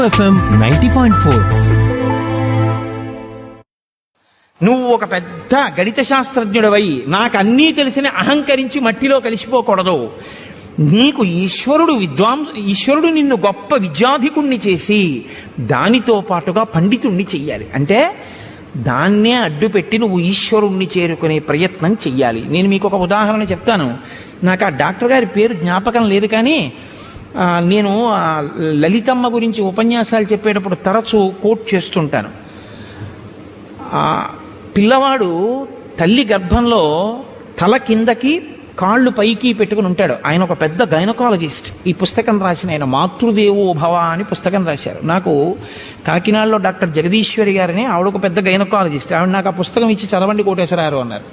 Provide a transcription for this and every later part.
FM ninety point four నువ్వు ఒక పెద్ద గణిత శాస్త్రజ్ఞుడవై నాకు అన్నీ తెలిసిన అహంకరించి మట్టిలో కలిసిపోకూడదు నీకు ఈశ్వరుడు విద్వాంస ఈశ్వరుడు నిన్ను గొప్ప విద్యాధికుణ్ణి చేసి దానితో పాటుగా పండితుణ్ణి చెయ్యాలి అంటే దాన్నే అడ్డు పెట్టి నువ్వు ఈశ్వరుణ్ణి చేరుకునే ప్రయత్నం చెయ్యాలి నేను మీకు ఒక ఉదాహరణ చెప్తాను నాకు ఆ డాక్టర్ గారి పేరు జ్ఞాపకం లేదు కానీ ఆ, నేను ఆ లలితమ్మ గురించి ఉపన్యాసాలు చెప్పేటప్పుడు తరచూ కోట్ చేస్తుంటాను ఆ పిల్లవాడు తల్లి గర్భంలో తల కిందకి కాళ్ళు పైకి పెట్టుకుని ఉంటాడు ఆయన ఒక పెద్ద గైనకాలజిస్ట్ ఈ పుస్తకం రాసిన ఆయన మాతృదేవో భవ అని పుస్తకం రాశారు నాకు కాకినాడలో డాక్టర్ జగదీశ్వరి గారని ఆవిడ ఒక పెద్ద గైనకాలజిస్ట్ ఆవిడ నాకు ఆ పుస్తకం ఇచ్చి చదవండి కోటేశ్వరారు అన్నారు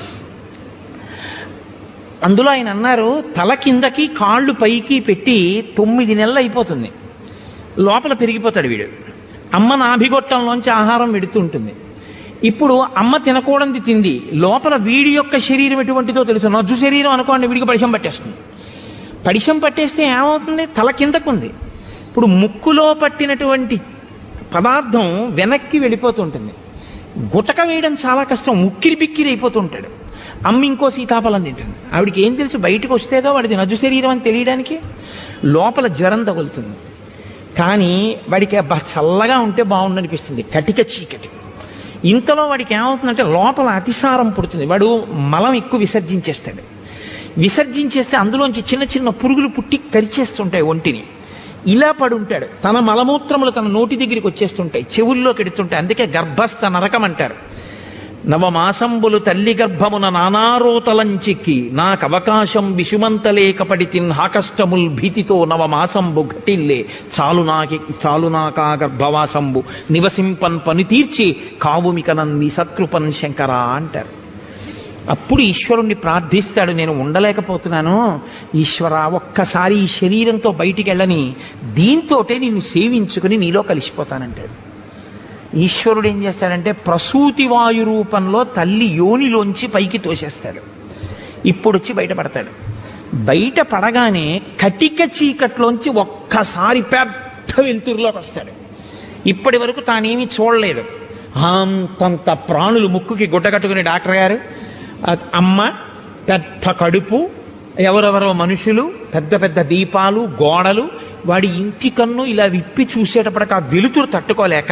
అందులో ఆయన అన్నారు తల కిందకి కాళ్ళు పైకి పెట్టి తొమ్మిది నెలలు అయిపోతుంది లోపల పెరిగిపోతాడు వీడు అమ్మ నాభిగొట్టంలోంచి ఆహారం పెడుతుంటుంది ఇప్పుడు అమ్మ తినకూడనిది తింది లోపల వీడి యొక్క శరీరం ఎటువంటిదో తెలుసు నజ్జు శరీరం అనుకోండి వీడికి పడిశం పట్టేస్తుంది పడిశం పట్టేస్తే ఏమవుతుంది తల కిందకు ఉంది ఇప్పుడు ముక్కులో పట్టినటువంటి పదార్థం వెనక్కి వెళ్ళిపోతుంటుంది గుటక వేయడం చాలా కష్టం ఉక్కిరి బిక్కిరి అయిపోతుంటాడు అమ్మ ఇంకో సీతాఫలం తింటుంది ఆవిడికి ఏం తెలుసు బయటకు వస్తేగా వాడిది నజు శరీరం అని తెలియడానికి లోపల జ్వరం తగులుతుంది కానీ వాడికి అబ్బా చల్లగా ఉంటే బాగుండనిపిస్తుంది కటిక చీకటి ఇంతలో వాడికి ఏమవుతుందంటే లోపల అతిసారం పుడుతుంది వాడు మలం ఎక్కువ విసర్జించేస్తాడు విసర్జించేస్తే అందులోంచి చిన్న చిన్న పురుగులు పుట్టి కరిచేస్తుంటాయి ఒంటిని ఇలా పడుంటాడు తన మలమూత్రములు తన నోటి దగ్గరికి వచ్చేస్తుంటాయి చెవుల్లో కెడుతుంటాయి అందుకే గర్భస్థ నరకం అంటారు నవమాసంబులు తల్లి గర్భమున నానారోతలంచిక్కి నాకు అవకాశం విషుమంతలేకపడి తిన్హాకష్టముల్ భీతితో నవమాసంబు ఘటిల్లే చాలు నాకి చాలు నాకా గర్భవాసంబు నివసింపన్ పని తీర్చి కావుమికనంది సత్కృపన్ శంకర అంటారు అప్పుడు ఈశ్వరుణ్ణి ప్రార్థిస్తాడు నేను ఉండలేకపోతున్నాను ఈశ్వర ఒక్కసారి ఈ శరీరంతో బయటికి వెళ్ళని దీంతోటే నిన్ను సేవించుకుని నీలో కలిసిపోతానంటాడు ఈశ్వరుడు ఏం చేస్తాడంటే ప్రసూతి వాయు రూపంలో తల్లి యోనిలోంచి పైకి తోసేస్తాడు ఇప్పుడు వచ్చి బయటపడతాడు బయట పడగానే కటిక చీకట్లోంచి ఒక్కసారి పెద్ద వెలుతురులోకి వస్తాడు ఇప్పటి వరకు తానేమీ చూడలేదు అంతంత ప్రాణులు ముక్కుకి గుడ్డగట్టుకుని డాక్టర్ గారు ఆ అమ్మ పెద్ద కడుపు ఎవరెవరో మనుషులు పెద్ద పెద్ద దీపాలు గోడలు వాడి ఇంటి కన్ను ఇలా విప్పి చూసేటప్పటికి ఆ వెలుతురు తట్టుకోలేక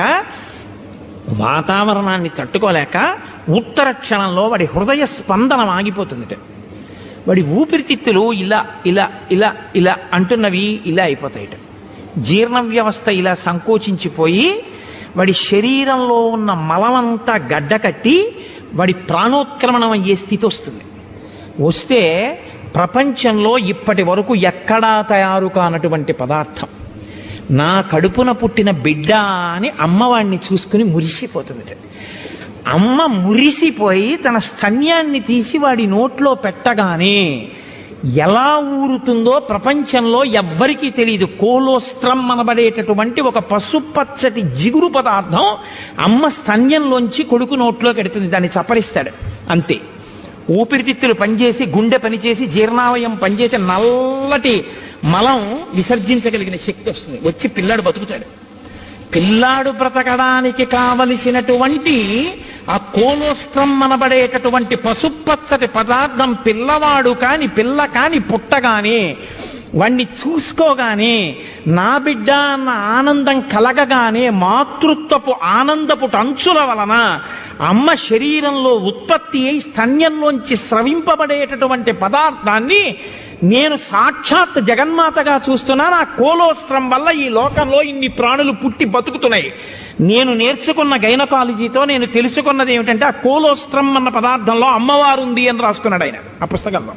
వాతావరణాన్ని తట్టుకోలేక ఉత్తర క్షణంలో వాడి హృదయ స్పందనం ఆగిపోతుందిట వాడి ఊపిరితిత్తులు ఇలా ఇలా ఇలా ఇలా అంటున్నవి ఇలా అయిపోతాయిట జీర్ణ వ్యవస్థ ఇలా సంకోచించిపోయి వాడి శరీరంలో ఉన్న మలమంతా గడ్డకట్టి వాడి ప్రాణోత్క్రమణం అయ్యే స్థితి వస్తుంది వస్తే ప్రపంచంలో ఇప్పటి వరకు ఎక్కడా తయారు కానటువంటి పదార్థం నా కడుపున పుట్టిన బిడ్డ అని అమ్మవాడిని చూసుకుని మురిసిపోతుంది అమ్మ మురిసిపోయి తన స్తన్యాన్ని తీసి వాడి నోట్లో పెట్టగానే ఎలా ఊరుతుందో ప్రపంచంలో ఎవ్వరికీ తెలియదు కోలోస్ట్రం అనబడేటటువంటి ఒక పసుపచ్చటి జిగురు పదార్థం అమ్మ స్తన్యంలోంచి కొడుకు నోట్లోకి ఎడుతుంది దాన్ని చప్పరిస్తాడు అంతే ఊపిరితిత్తులు పనిచేసి గుండె పనిచేసి జీర్ణావయం పనిచేసి నల్లటి మలం విసర్జించగలిగిన శక్తి వస్తుంది వచ్చి పిల్లాడు బతుకుతాడు పిల్లాడు బ్రతకడానికి కావలసినటువంటి ఆ కోలోస్ట్రం అనబడేటటువంటి పసుపచ్చటి పదార్థం పిల్లవాడు కాని పిల్ల కాని పుట్టగానే వాణ్ణి చూసుకోగానే నా బిడ్డ అన్న ఆనందం కలగగానే మాతృత్వపు ఆనందపు అంచుల వలన అమ్మ శరీరంలో ఉత్పత్తి అయి స్తన్యంలోంచి స్రవింపబడేటటువంటి పదార్థాన్ని నేను సాక్షాత్ జగన్మాతగా చూస్తున్నాను ఆ కోలోస్త్రం వల్ల ఈ లోకంలో ఇన్ని ప్రాణులు పుట్టి బతుకుతున్నాయి నేను నేర్చుకున్న గైనకాలజీతో నేను తెలుసుకున్నది ఏమిటంటే ఆ కోలోస్త్రం అన్న పదార్థంలో అమ్మవారు ఉంది అని రాసుకున్నాడు ఆయన ఆ పుస్తకంలో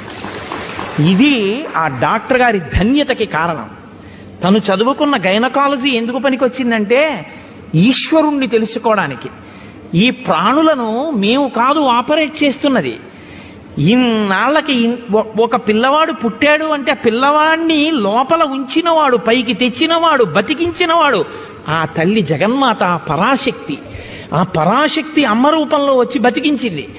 ఇది ఆ డాక్టర్ గారి ధన్యతకి కారణం తను చదువుకున్న గైనకాలజీ ఎందుకు పనికొచ్చిందంటే ఈశ్వరుణ్ణి తెలుసుకోవడానికి ఈ ప్రాణులను మేము కాదు ఆపరేట్ చేస్తున్నది ఇన్నాళ్ళకి ఇన్- ఒ- ఒక పిల్లవాడు పుట్టాడు అంటే ఆ పిల్లవాడిని లోపల ఉంచినవాడు పైకి తెచ్చినవాడు బతికించినవాడు ఆ తల్లి జగన్మాత ఆ పరాశక్తి ఆ పరాశక్తి అమ్మ రూపంలో వచ్చి బతికించింది